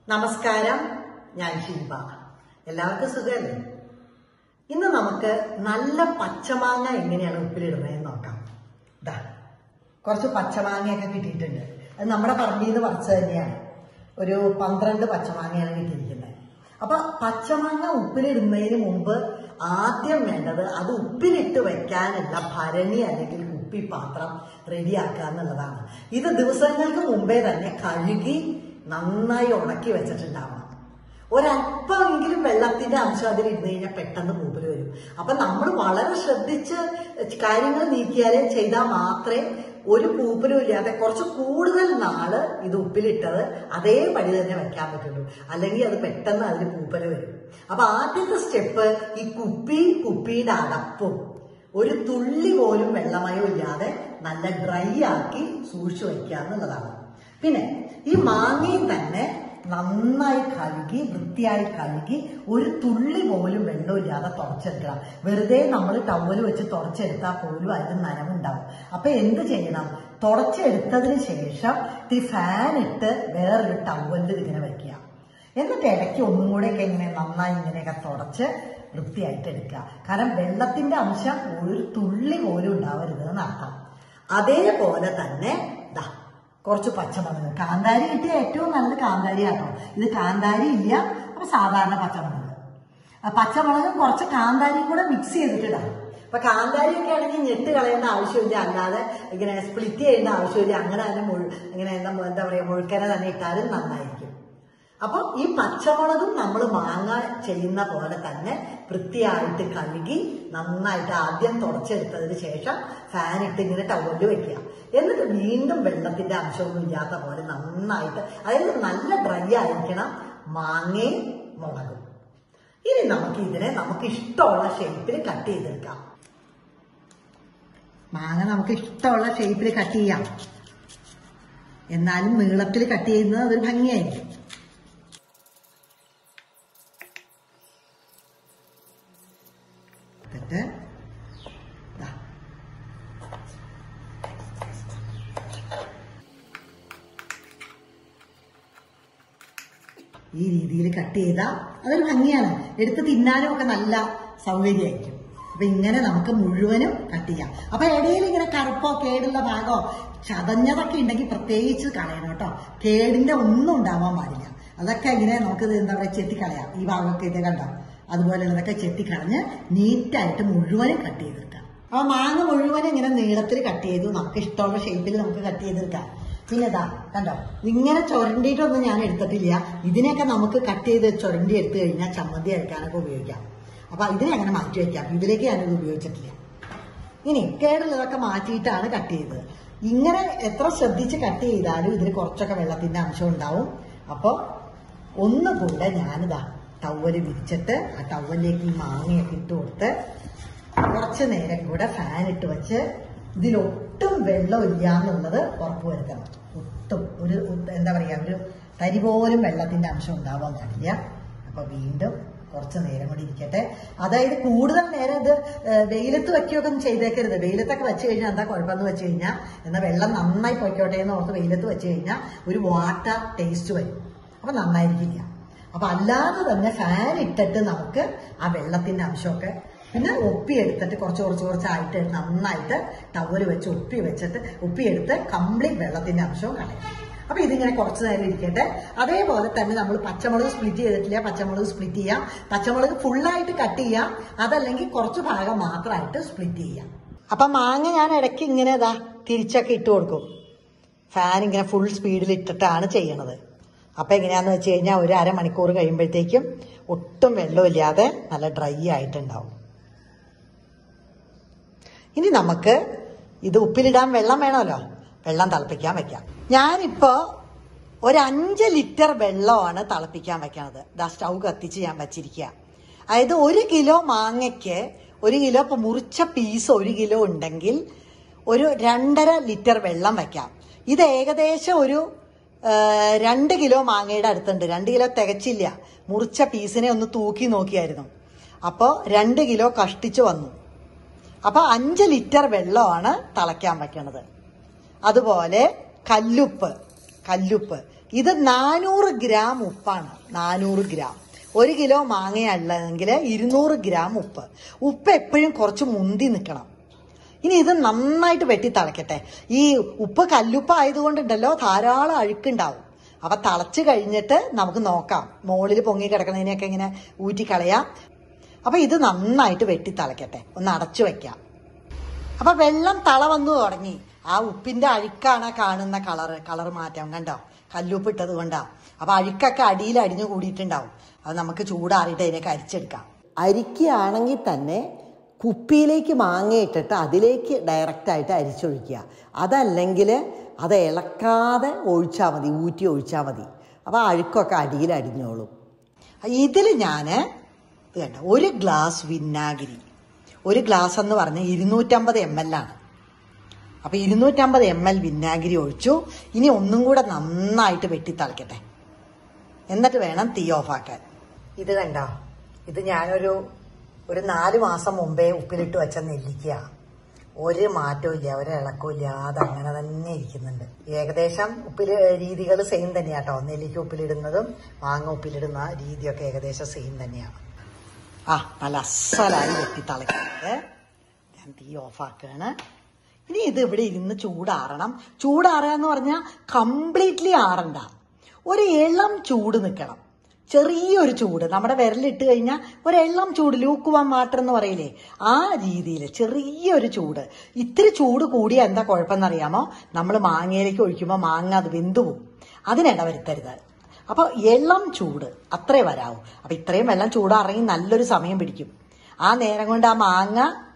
നമസ്കാരം ഞാൻ ശില്പ എല്ലാവർക്കും സുഖമല്ലേ ഇന്ന് നമുക്ക് നല്ല പച്ചമാങ്ങ എങ്ങനെയാണ് ഉപ്പിലിടുന്നതെന്ന് നോക്കാം ഇതാ കുറച്ച് പച്ചമാങ്ങയൊക്കെ കിട്ടിയിട്ടുണ്ട് അത് നമ്മുടെ പറമ്പിൽ നിന്ന് പറിച്ചത് തന്നെയാണ് ഒരു പന്ത്രണ്ട് പച്ചമാങ്ങയാണ് കിട്ടിയിരിക്കുന്നത് അപ്പൊ പച്ചമാങ്ങ ഉപ്പിലിടുന്നതിന് മുമ്പ് ആദ്യം വേണ്ടത് അത് ഉപ്പിലിട്ട് വെക്കാനുള്ള ഭരണി അല്ലെങ്കിൽ കുപ്പിപ്പാത്രം റെഡിയാക്കുക എന്നുള്ളതാണ് ഇത് ദിവസങ്ങൾക്ക് മുമ്പേ തന്നെ കഴുകി നന്നായി ഉണക്കി വെച്ചിട്ടുണ്ടാവണം ഒരല്പമെങ്കിലും വെള്ളത്തിന്റെ അംശം അതിൽ ഇരുന്ന് കഴിഞ്ഞാൽ പെട്ടെന്ന് മൂപ്പര് വരും അപ്പൊ നമ്മൾ വളരെ ശ്രദ്ധിച്ച് കാര്യങ്ങൾ നീക്കിയാലേ ചെയ്താൽ മാത്രമേ ഒരു പൂപ്പലും ഇല്ലാതെ കുറച്ച് കൂടുതൽ നാള് ഇത് ഉപ്പിലിട്ടത് അതേപടി തന്നെ വെക്കാൻ പറ്റുള്ളൂ അല്ലെങ്കിൽ അത് പെട്ടെന്ന് അതിൽ പൂപ്പല് വരും അപ്പൊ ആദ്യത്തെ സ്റ്റെപ്പ് ഈ കുപ്പി കുപ്പിയുടെ അടപ്പും ഒരു തുള്ളി പോലും വെള്ളമയോ ഇല്ലാതെ നല്ല ഡ്രൈ ആക്കി സൂക്ഷിച്ചു വയ്ക്കുക എന്നുള്ളതാണ് പിന്നെ ഈ മാങ്ങയും തന്നെ നന്നായി കഴുകി വൃത്തിയായി കഴുകി ഒരു തുള്ളി പോലും വെള്ളമില്ലാതെ തുടച്ചെടുക്കണം വെറുതെ നമ്മൾ ടവൽ വെച്ച് തുടച്ചെടുത്താൽ പോലും അതിന് നനവുണ്ടാവും അപ്പൊ എന്ത് ചെയ്യണം തുടച്ചെടുത്തതിന് ശേഷം ഈ ഫാൻ ഇട്ട് വേറൊരു ടവലിൽ ഇങ്ങനെ വെക്കുക എന്നിട്ട് ഇടയ്ക്ക് ഒന്നും കൂടെ ഒക്കെ ഇങ്ങനെ നന്നായി ഇങ്ങനെയൊക്കെ തുടച്ച് വൃത്തിയായിട്ട് എടുക്കുക കാരണം വെള്ളത്തിന്റെ അംശം ഒരു തുള്ളി പോലും ഉണ്ടാവരുത് എന്നർത്ഥം അതേപോലെ തന്നെ ദാ കുറച്ച് പച്ചമുളക് കാന്താരി കിട്ടിയ ഏറ്റവും നല്ലത് കാന്താരി ആട്ടോ ഇത് കാന്താരി ഇല്ല അപ്പൊ സാധാരണ പച്ചമുളക് ആ പച്ചമുളകും കുറച്ച് കാന്താരിയും കൂടെ മിക്സ് ചെയ്തിട്ടിടാം അപ്പൊ കാന്താരി ഒക്കെ ആണെങ്കിൽ ഞെട്ട് കളയേണ്ട ആവശ്യമില്ല അല്ലാതെ ഇങ്ങനെ സ്പ്ലിറ്റ് ചെയ്യേണ്ട ആവശ്യമില്ല അങ്ങനെ തന്നെ മുഴു ഇങ്ങനെ എന്താ എന്താ പറയുക മുഴുക്കനെ തന്നെ ഇട്ടാലും നന്നായിരിക്കും അപ്പൊ ഈ പച്ചമുളകും നമ്മൾ മാങ്ങ ചെയ്യുന്ന പോലെ തന്നെ വൃത്തിയായിട്ട് കഴുകി നന്നായിട്ട് ആദ്യം തുടച്ചെടുത്തതിന് ശേഷം ഫാൻ ഇട്ട് ഇങ്ങനെ ടവലിൽ വെക്കുക എന്നിട്ട് വീണ്ടും വെള്ളത്തിന്റെ അംശമൊന്നും ഇല്ലാത്ത പോലെ നന്നായിട്ട് അതായത് നല്ല ഡ്രൈ ആയിരിക്കണം മാങ്ങയും മുളകും ഇനി നമുക്ക് ഇതിനെ നമുക്ക് ഇഷ്ടമുള്ള ഷേപ്പിൽ കട്ട് ചെയ്തെടുക്കാം മാങ്ങ നമുക്ക് ഇഷ്ടമുള്ള ഷേപ്പിൽ കട്ട് ചെയ്യാം എന്നാലും നീളത്തിൽ കട്ട് ചെയ്യുന്നത് അതൊരു ഭംഗിയായിരിക്കും എന്നിട്ട് ദാ ഈ രീതിയിൽ കട്ട് ചെയ്താൽ അതൊരു ഭംഗിയാണ് എടുത്ത് തിന്നാനും ഒക്കെ നല്ല സൗകര്യമായിരിക്കും അപ്പൊ ഇങ്ങനെ നമുക്ക് മുഴുവനും കട്ട് ചെയ്യാം അപ്പൊ ഇടയിൽ ഇങ്ങനെ കറുപ്പോ കേടുള്ള ഭാഗമോ ചതഞ്ഞതൊക്കെ ഉണ്ടെങ്കിൽ പ്രത്യേകിച്ച് കളയണം കേട്ടോ കേടിന്റെ ഒന്നും ഉണ്ടാവാൻ പാടില്ല അതൊക്കെ ഇങ്ങനെ നമുക്ക് ഇത് എന്താ പറയുക ചെത്തിക്കളയാം ഈ ഭാഗമൊക്കെ ഇത് കണ്ടോ അതുപോലെ ഇതൊക്കെ ചെത്തിക്കളഞ്ഞ് നീറ്റായിട്ട് മുഴുവനും കട്ട് ചെയ്തെടുക്കാം അപ്പൊ മാങ്ങ മുഴുവനും ഇങ്ങനെ നീളത്തിൽ കട്ട് ചെയ്തു നമുക്ക് ഇഷ്ടമുള്ള ഷേപ്പിൽ നമുക്ക് കട്ട് ചെയ്തെടുക്കാം പിന്നെ ഇതാ കണ്ടോ ഇങ്ങനെ ചുരണ്ടിയിട്ടൊന്നും ഞാൻ എടുത്തിട്ടില്ല ഇതിനെയൊക്കെ നമുക്ക് കട്ട് ചെയ്ത് ചുരണ്ടി എടുത്തു കഴിഞ്ഞാൽ ചമ്മന്തി അരക്കാനൊക്കെ ഉപയോഗിക്കാം അപ്പൊ ഇതിനെ അങ്ങനെ മാറ്റി വെക്കാം ഇതിലേക്ക് ഞാനിത് ഉപയോഗിച്ചിട്ടില്ല ഇനി കേടുള്ളതൊക്കെ മാറ്റിയിട്ടാണ് കട്ട് ചെയ്തത് ഇങ്ങനെ എത്ര ശ്രദ്ധിച്ച് കട്ട് ചെയ്താലും ഇതിന് കുറച്ചൊക്കെ വെള്ളത്തിന്റെ അംശം ഉണ്ടാവും അപ്പോൾ ഒന്നുകൂടെ ഞാനിതാ ടവല് വിരിച്ചിട്ട് ആ ടവലിലേക്ക് ഈ മാങ്ങയൊക്കെ ഇട്ട് കൊടുത്ത് കുറച്ച് നേരം കൂടെ ഫാൻ ഇട്ട് വെച്ച് ഇതിലൊട്ടും വെള്ളമില്ല എന്നുള്ളത് ഉറപ്പുവരുത്തണം ഒട്ടും ഒരു എന്താ പറയാ ഒരു തരി പോലും വെള്ളത്തിന്റെ അംശം ഉണ്ടാവാൻ പാടില്ല അപ്പൊ വീണ്ടും കുറച്ച് നേരം കൂടി ഇരിക്കട്ടെ അതായത് കൂടുതൽ നേരം ഇത് വെയിലത്ത് വെക്കുകയൊക്കെ ഒന്നും ചെയ്തേക്കരുത് വെയിലത്തൊക്കെ വെച്ച് കഴിഞ്ഞാൽ എന്താ കുഴപ്പമെന്ന് വെച്ച് കഴിഞ്ഞാൽ എന്നാൽ വെള്ളം നന്നായി പൊയ്ക്കോട്ടെ എന്ന് ഓർത്ത് വെയിലത്ത് വെച്ച് കഴിഞ്ഞാൽ ഒരു വാട്ടർ ടേസ്റ്റ് വരും അപ്പൊ നന്നായിരിക്കില്ല അപ്പൊ അല്ലാതെ തന്നെ ഫാൻ ഇട്ടിട്ട് നമുക്ക് ആ വെള്ളത്തിന്റെ അംശമൊക്കെ പിന്നെ ഒപ്പി എടുത്തിട്ട് കുറച്ച് കുറച്ച് കുറച്ചായിട്ട് നന്നായിട്ട് ടവല് വെച്ച് ഒപ്പി വെച്ചിട്ട് ഒപ്പി എടുത്ത് കംപ്ലീറ്റ് വെള്ളത്തിന്റെ അംശവും കളയാം അപ്പൊ ഇതിങ്ങനെ കുറച്ച് നേരം ഇരിക്കട്ടെ അതേപോലെ തന്നെ നമ്മൾ പച്ചമുളക് സ്പ്ലിറ്റ് ചെയ്തിട്ടില്ല പച്ചമുളക് സ്പ്ലിറ്റ് ചെയ്യാം പച്ചമുളക് ഫുള്ളായിട്ട് കട്ട് ചെയ്യാം അതല്ലെങ്കിൽ കുറച്ച് ഭാഗം മാത്രമായിട്ട് സ്പ്ലിറ്റ് ചെയ്യാം അപ്പൊ മാങ്ങ ഞാൻ ഇടയ്ക്ക് ഇങ്ങനെ ഇതാ തിരിച്ചൊക്കെ ഇട്ട് കൊടുക്കും ഫാൻ ഇങ്ങനെ ഫുൾ സ്പീഡിൽ ഇട്ടിട്ടാണ് ചെയ്യണത് അപ്പൊ എങ്ങനെയാന്ന് വെച്ച് കഴിഞ്ഞാൽ ഒരു അരമണിക്കൂർ കഴിയുമ്പോഴത്തേക്കും ഒട്ടും വെള്ളമില്ലാതെ നല്ല ഡ്രൈ ആയിട്ടുണ്ടാവും ഇനി നമുക്ക് ഇത് ഉപ്പിലിടാൻ വെള്ളം വേണമല്ലോ വെള്ളം തിളപ്പിക്കാൻ വെക്കാം ഞാനിപ്പോ ഒരു അഞ്ച് ലിറ്റർ വെള്ളമാണ് തിളപ്പിക്കാൻ വെക്കണത് ദാ സ്റ്റൗ കത്തിച്ച് ഞാൻ വച്ചിരിക്കുക അതായത് ഒരു കിലോ മാങ്ങയ്ക്ക് ഒരു കിലോ ഇപ്പൊ മുറിച്ച പീസ് ഒരു കിലോ ഉണ്ടെങ്കിൽ ഒരു രണ്ടര ലിറ്റർ വെള്ളം വെക്കാം ഇത് ഏകദേശം ഒരു രണ്ട് കിലോ മാങ്ങയുടെ അടുത്തുണ്ട് രണ്ട് കിലോ തികച്ചില്ല മുറിച്ച പീസിനെ ഒന്ന് തൂക്കി നോക്കിയായിരുന്നു അപ്പോൾ രണ്ട് കിലോ കഷ്ടിച്ച് വന്നു അപ്പോൾ അഞ്ച് ലിറ്റർ വെള്ളമാണ് തിളയ്ക്കാൻ വെക്കണത് അതുപോലെ കല്ലുപ്പ് കല്ലുപ്പ് ഇത് നാനൂറ് ഗ്രാം ഉപ്പാണ് നാനൂറ് ഗ്രാം ഒരു കിലോ മാങ്ങയുള്ളതെങ്കിൽ ഇരുന്നൂറ് ഗ്രാം ഉപ്പ് ഉപ്പ് എപ്പോഴും കുറച്ച് മുന്തി നിൽക്കണം ഇനി ഇത് നന്നായിട്ട് വെട്ടി തിളക്കട്ടെ ഈ ഉപ്പ് കല്ലുപ്പ് ആയതുകൊണ്ടുണ്ടല്ലോ ധാരാളം അഴുക്കുണ്ടാവും അപ്പൊ തിളച്ച് കഴിഞ്ഞിട്ട് നമുക്ക് നോക്കാം മുകളിൽ പൊങ്ങി കിടക്കുന്നതിനെയൊക്കെ ഇങ്ങനെ ഊറ്റിക്കളയാം അപ്പൊ ഇത് നന്നായിട്ട് വെട്ടി തിളക്കട്ടെ ഒന്ന് അടച്ചു വെക്കാം അപ്പൊ വെള്ളം തള വന്നു തുടങ്ങി ആ ഉപ്പിന്റെ അഴുക്കാണ് ആ കാണുന്ന കളറ് കളർ മാറ്റം കണ്ടോ കല്ലുപ്പ് ഇട്ടത് കൊണ്ടാ അപ്പൊ അഴുക്കൊക്കെ അടിയിൽ അടിഞ്ഞു കൂടിയിട്ടുണ്ടാവും അത് നമുക്ക് ചൂടാറിയിട്ട് അതിനൊക്കെ അരിച്ചെടുക്കാം അരിക്കുകയാണെങ്കിൽ തന്നെ കുപ്പിയിലേക്ക് മാങ്ങ ഇട്ടിട്ട് അതിലേക്ക് ഡയറക്റ്റായിട്ട് അരിച്ചൊഴിക്കുക അതല്ലെങ്കിൽ അത് ഇളക്കാതെ ഒഴിച്ചാൽ മതി ഊറ്റി ഒഴിച്ചാൽ മതി അപ്പോൾ ആ അഴുക്കൊക്കെ അടിയിൽ അടിഞ്ഞോളും ഇതിൽ ഞാൻ വേണ്ട ഒരു ഗ്ലാസ് വിനാഗിരി ഒരു ഗ്ലാസ് എന്ന് പറഞ്ഞാൽ ഇരുന്നൂറ്റമ്പത് എം എൽ ആണ് അപ്പൊ ഇരുന്നൂറ്റമ്പത് എം എൽ വിനാഗിരി ഒഴിച്ചു ഇനി ഒന്നും കൂടെ നന്നായിട്ട് വെട്ടി തിളക്കട്ടെ എന്നിട്ട് വേണം തീ ഓഫാക്കാൻ ഇത് കണ്ടോ ഇത് ഞാനൊരു ഒരു നാല് മാസം മുമ്പേ ഉപ്പിലിട്ട് വെച്ച നെല്ലിക്ക ഒരു മാറ്റവും ഇല്ല ഒരു ഇളക്കവും ഇല്ലാതെ അങ്ങനെ തന്നെ ഇരിക്കുന്നുണ്ട് ഏകദേശം ഉപ്പില് രീതികൾ സെയിം തന്നെയാട്ടോ നെല്ലിക്ക ഉപ്പിലിടുന്നതും മാങ്ങ ഉപ്പിലിടുന്ന രീതിയൊക്കെ ഏകദേശം സെയിം തന്നെയാണ് ആ നല്ല അസലായി വെട്ടി തിളക്കുന്നത് ഞാൻ തീ ഓഫാക്കുകയാണ് ഇനി ഇത് ഇവിടെ ഇരുന്ന് ചൂടാറണം ചൂടാറുക എന്ന് പറഞ്ഞാൽ കംപ്ലീറ്റ്ലി ആറണ്ട ഒരു ഇളം ചൂട് നിൽക്കണം ചെറിയൊരു ചൂട് നമ്മുടെ വിരലിട്ട് കഴിഞ്ഞാൽ ഒരു ഇളം ചൂട് ലൂക്കുവാൻ വാട്ടർ എന്ന് പറയില്ലേ ആ രീതിയിൽ ചെറിയൊരു ചൂട് ഇത്തിരി ചൂട് കൂടിയ എന്താ കുഴപ്പമെന്നറിയാമോ നമ്മൾ മാങ്ങയിലേക്ക് ഒഴിക്കുമ്പോൾ മാങ്ങ അത് വെന്തു പോകും അതിനിട വരുത്തരുത് അപ്പൊ ഇളം ചൂട് അത്രേ വരാവൂ അപ്പൊ ഇത്രയും വെള്ളം ചൂടാറങ്ങി നല്ലൊരു സമയം പിടിക്കും ആ നേരം കൊണ്ട് ആ മാങ്ങ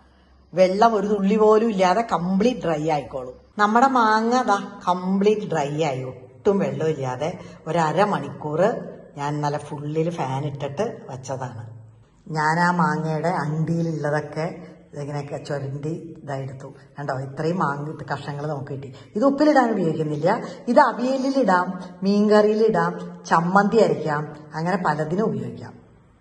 വെള്ളം ഒരു തുള്ളി പോലും ഇല്ലാതെ കംപ്ലീറ്റ് ഡ്രൈ ആയിക്കോളും നമ്മുടെ മാങ്ങ ദാ കംപ്ലീറ്റ് ഡ്രൈ ആയി ഒട്ടും വെള്ളമില്ലാതെ ഒരു അരമണിക്കൂർ ഞാൻ നല്ല ഫുള്ളിൽ ഫാൻ ഇട്ടിട്ട് വെച്ചതാണ് ഞാൻ ആ മാങ്ങയുടെ അണ്ടിയിലുള്ളതൊക്കെ ഇതിങ്ങനെയൊക്കെ ചുരണ്ടി ഇതായെടുത്തു കണ്ടോ ഇത്രയും മാങ്ങ കഷ്ണങ്ങൾ നമുക്ക് കിട്ടി ഇത് ഉപ്പിലിടാൻ ഉപയോഗിക്കുന്നില്ല ഇത് അവിയലിലിടാം മീൻകറിയിലിടാം ചമ്മന്തി അരയ്ക്കാം അങ്ങനെ പലതിനും ഉപയോഗിക്കാം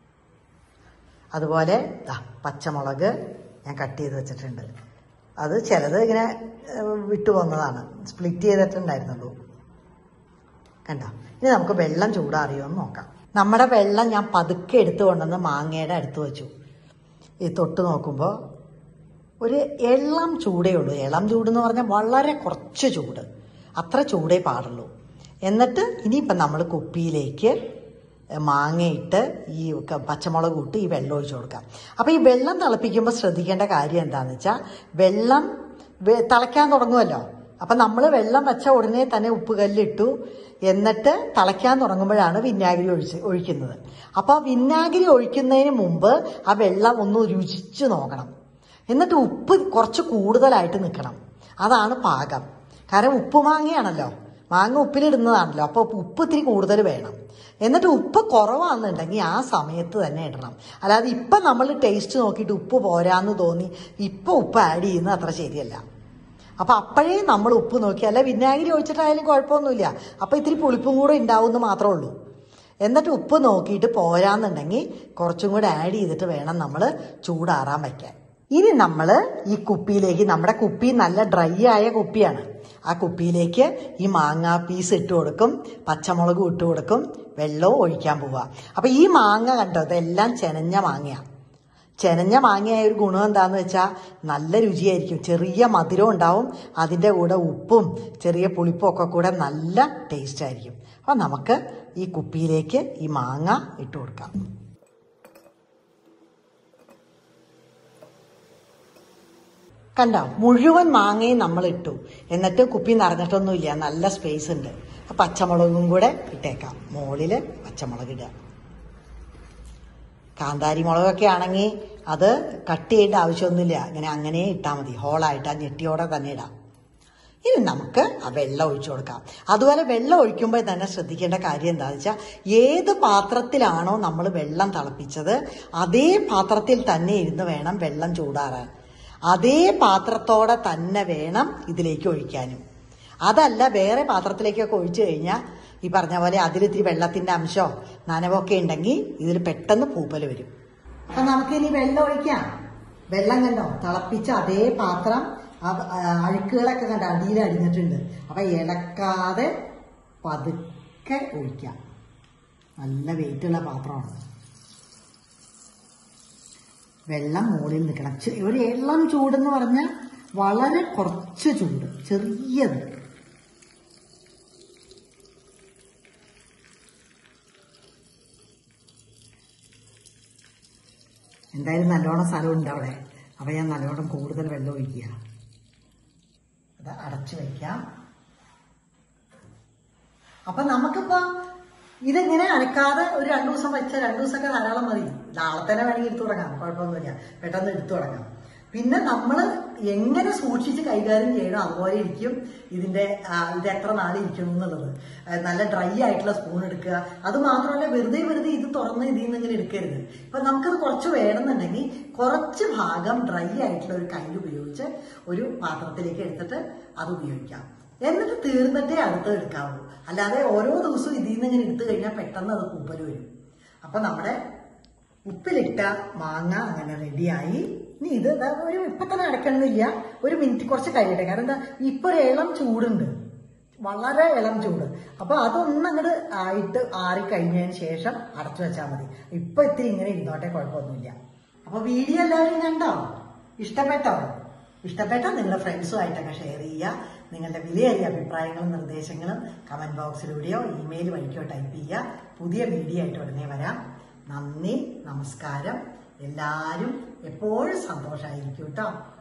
അതുപോലെ ദാ പച്ചമുളക് ഞാൻ കട്ട് ചെയ്ത് വെച്ചിട്ടുണ്ട് അത് ചിലത് ഇങ്ങനെ ഏഹ്, വിട്ടു പോകുന്നതാണ് സ്പ്ലിറ്റ് ചെയ്തിട്ടുണ്ടായിരുന്നുള്ളൂ കണ്ടോ ഇനി നമുക്ക് വെള്ളം ചൂടാറിയോ എന്ന് നോക്കാം നമ്മുടെ വെള്ളം ഞാൻ പതുക്കെ എടുത്തു കൊണ്ടുവന്ന് മാങ്ങയുടെ അടുത്ത് വെച്ചു ഈ തൊട്ട് നോക്കുമ്പോൾ ഒരു ഇളം ചൂടേ ഉള്ളൂ ഇളം ചൂട് എന്ന് പറഞ്ഞാൽ വളരെ കുറച്ച് ചൂട് അത്ര ചൂടേ പാടുള്ളൂ എന്നിട്ട് ഇനിയിപ്പം നമ്മൾ കുപ്പിയിലേക്ക് മാങ്ങയിട്ട് ഈ ക- പച്ചമുളക് ഇട്ട് ഈ വെള്ളം ഒഴിച്ചു കൊടുക്കാം അപ്പോൾ ഈ വെള്ളം തിളപ്പിക്കുമ്പോൾ ശ്രദ്ധിക്കേണ്ട കാര്യം എന്താണെന്ന് വെച്ചാൽ വെള്ളം വെ- തിളയ്ക്കാൻ തുടങ്ങുമല്ലോ അപ്പം നമ്മൾ വെള്ളം വെച്ച ഉടനെ തന്നെ ഉപ്പ് കല്ലിട്ടു എന്നിട്ട് തിളയ്ക്കാൻ തുടങ്ങുമ്പോഴാണ് വിനാഗിരി ഒഴിച്ച് ഒഴിക്കുന്നത് അപ്പോൾ വിനാഗിരി ഒഴിക്കുന്നതിന് മുമ്പ് ആ വെള്ളം ഒന്ന് രുചിച്ച് നോക്കണം എന്നിട്ട് ഉപ്പ് കുറച്ച് കൂടുതലായിട്ട് നിൽക്കണം അതാണ് പാകം കാരണം ഉപ്പ് മാങ്ങയാണല്ലോ മാങ്ങ ഉപ്പിലിടുന്നതാണല്ലോ അപ്പോൾ ഉപ്പ് ഇത്തിരി കൂടുതൽ വേണം എന്നിട്ട് ഉപ്പ് കുറവാണെന്നുണ്ടെങ്കിൽ ആ സമയത്ത് തന്നെ ഇടണം അല്ലാതെ ഇപ്പം നമ്മൾ ടേസ്റ്റ് നോക്കിയിട്ട് ഉപ്പ് പോരാന്ന് തോന്നി ഇപ്പം ഉപ്പ് ആഡ് ചെയ്യുന്നത് അത്ര ശരിയല്ല അപ്പം അപ്പോഴേ നമ്മൾ ഉപ്പ് നോക്കി അല്ല വിനാഗിരി ഒഴിച്ചിട്ടായാലും കുഴപ്പമൊന്നുമില്ല അപ്പം ഇത്തിരി പുളിപ്പും കൂടെ ഉണ്ടാവുമെന്ന് മാത്രമേ ഉള്ളൂ എന്നിട്ട് ഉപ്പ് നോക്കിയിട്ട് പോരാന്നുണ്ടെങ്കിൽ കുറച്ചും കൂടെ ആഡ് ചെയ്തിട്ട് വേണം നമ്മൾ ചൂടാറാൻ വയ്ക്കാൻ ഇനി നമ്മൾ ഈ കുപ്പിയിലേക്ക് നമ്മുടെ കുപ്പി നല്ല ഡ്രൈ ആയ കുപ്പിയാണ് ആ കുപ്പിയിലേക്ക് ഈ മാങ്ങ പീസ് ഇട്ട് കൊടുക്കും പച്ചമുളകും ഇട്ട് കൊടുക്കും വെള്ളവും ഒഴിക്കാൻ പോവുക അപ്പൊ ഈ മാങ്ങ കണ്ടോ ഇതെല്ലാം ചെനഞ്ഞ മാങ്ങയാണ് ചെനഞ്ഞ മാങ്ങയായ ഒരു ഗുണം എന്താന്ന് വെച്ചാൽ നല്ല രുചിയായിരിക്കും ചെറിയ മധുരം ഉണ്ടാവും അതിൻ്റെ കൂടെ ഉപ്പും ചെറിയ പുളിപ്പും ഒക്കെ കൂടെ നല്ല ടേസ്റ്റ് ആയിരിക്കും അപ്പം നമുക്ക് ഈ കുപ്പിയിലേക്ക് ഈ മാങ്ങ ഇട്ട് കൊടുക്കാം കണ്ടോ മുഴുവൻ മാങ്ങയും നമ്മൾ ഇട്ടു എന്നിട്ട് കുപ്പി നിറഞ്ഞിട്ടൊന്നുമില്ല നല്ല സ്പേസ് ഉണ്ട് ആ പച്ചമുളകും കൂടെ ഇട്ടേക്കാം മുകളിൽ പച്ചമുളക് ഇടുക കാന്താരി മുളകൊക്കെ ആണെങ്കിൽ അത് കട്ട് ചെയ്യേണ്ട ആവശ്യമൊന്നുമില്ല ഇങ്ങനെ അങ്ങനെ ഇട്ടാൽ മതി ഹോളായിട്ട് ആ ഞെട്ടിയോടെ തന്നെ ഇടാം ഇനി നമുക്ക് ആ വെള്ളം ഒഴിച്ചു കൊടുക്കാം അതുപോലെ വെള്ളം ഒഴിക്കുമ്പോൾ തന്നെ ശ്രദ്ധിക്കേണ്ട കാര്യം എന്താണെന്ന് വെച്ചാൽ ഏത് പാത്രത്തിലാണോ നമ്മൾ വെള്ളം തിളപ്പിച്ചത് അതേ പാത്രത്തിൽ തന്നെ ഇരുന്ന് വേണം വെള്ളം ചൂടാറാൻ അതേ പാത്രത്തോടെ തന്നെ വേണം ഇതിലേക്ക് ഒഴിക്കാനും അതല്ല വേറെ പാത്രത്തിലേക്കൊക്കെ ഒഴിച്ചു കഴിഞ്ഞാൽ ഈ പറഞ്ഞ പോലെ അതിലിത്തിരി വെള്ളത്തിന്റെ അംശമോ നനവൊക്കെ ഉണ്ടെങ്കിൽ ഇതിൽ പെട്ടെന്ന് പൂപ്പൽ വരും അപ്പൊ നമുക്ക് ഇനി വെള്ളം ഒഴിക്കാം വെള്ളം കണ്ടോ തിളപ്പിച്ച അതേ പാത്രം ആ ആ അഴുക്കുകളൊക്കെ കണ്ട അടിയിൽ അടിഞ്ഞിട്ടുണ്ട് അപ്പൊ ഇളക്കാതെ പതുക്കെ പതുക്കെ ഒഴിക്കാം നല്ല വെയിറ്റുള്ള പാത്രമാണ് വെള്ളം മുകളിൽ നിൽക്കണം ചെ- ഒരു ഇളം ചൂടെന്ന് പറഞ്ഞാൽ വളരെ കുറച്ച് ചൂട് ചെറിയത് എന്തായാലും നല്ലോണം സ്ഥലമുണ്ട് അവിടെ അപ്പൊ ഞാൻ നല്ലോണം കൂടുതൽ വെള്ളം ഒഴിക്കുക അത് അടച്ചു വയ്ക്കാം അപ്പൊ നമുക്കിപ്പോ ഇതെങ്ങനെ അനക്കാതെ ഒരു രണ്ടു ദിവസം വെച്ച രണ്ടു ദിവസമൊക്കെ ധാരാളം മതി നാളെ തന്നെ വേണമെങ്കിൽ എടുത്തു തുടങ്ങാം കുഴപ്പമൊന്നുമില്ല പെട്ടെന്ന് എടുത്തു തുടങ്ങാം പിന്നെ നമ്മൾ എങ്ങനെ സൂക്ഷിച്ച് കൈകാര്യം ചെയ്യണം അതുപോലെ ഇരിക്കും ഇതിന്റെ ആ, ഇത് എത്ര നാൾ ഇരിക്കണം എന്നുള്ളത് ആ, നല്ല ഡ്രൈ ആയിട്ടുള്ള സ്പൂൺ എടുക്കുക അത് മാത്രമല്ല വെറുതെ വെറുതെ ഇത് തുറന്ന് ഇതിൽ നിന്ന് ഇങ്ങനെ എടുക്കരുത് ഇപ്പൊ നമുക്കത് കുറച്ച് വേണമെന്നുണ്ടെങ്കിൽ കുറച്ച് ഭാഗം ഡ്രൈ ആയിട്ടുള്ള ഒരു കയ്യിൽ ഉപയോഗിച്ച് ഒരു പാത്രത്തിലേക്ക് എടുത്തിട്ട് അത് ഉപയോഗിക്കാം എന്നിട്ട് തീർന്നിട്ടേ അടുത്ത് എടുക്കാവൂ അല്ലാതെ ഓരോ ദിവസവും ഇതിൽ നിന്ന് ഇങ്ങനെ എടുത്തു കഴിഞ്ഞാൽ പെട്ടെന്ന് അത് കൂപ്പല് വരും അപ്പൊ നമ്മുടെ ഉപ്പിലിട്ട മാങ്ങ അങ്ങനെ റെഡിയായി ഇനി ഇത് ദാ ഒരു ഇപ്പൊ തന്നെ അടക്കണമെന്നില്ല ഒരു മിനിറ്റ് കുറച്ച് കഴിയട്ടെ കാരണം എന്താ ഇപ്പൊ ഒരു ഇളം ചൂടുണ്ട് വളരെ ഇളം ചൂട് അപ്പൊ അതൊന്നും അങ്ങോട്ട് ആയിട്ട് ആറി കഴിഞ്ഞതിന് ശേഷം അടച്ചു വെച്ചാൽ മതി ഇപ്പൊ ഇത്തിരി ഇങ്ങനെ ഇരുന്നോട്ടെ കുഴപ്പമൊന്നുമില്ല അപ്പൊ വീഡിയോ എല്ലാവരും കണ്ടോ ഇഷ്ടപ്പെട്ടോ ഇഷ്ടപ്പെട്ടാൽ നിങ്ങളുടെ ഫ്രണ്ട്സുമായിട്ടൊക്കെ ഷെയർ ചെയ്യുക നിങ്ങളുടെ വിലയേറിയ അഭിപ്രായങ്ങളും നിർദ്ദേശങ്ങളും കമന്റ് ബോക്സിലൂടെയോ ഇമെയിൽ വഴിക്കോ ടൈപ്പ് ചെയ്യുക പുതിയ വീഡിയോ ആയിട്ട് ഉടനെ വരാം നന്ദി നമസ്കാരം എല്ലാവരും എപ്പോഴും സന്തോഷമായിരിക്കും കേട്ടോ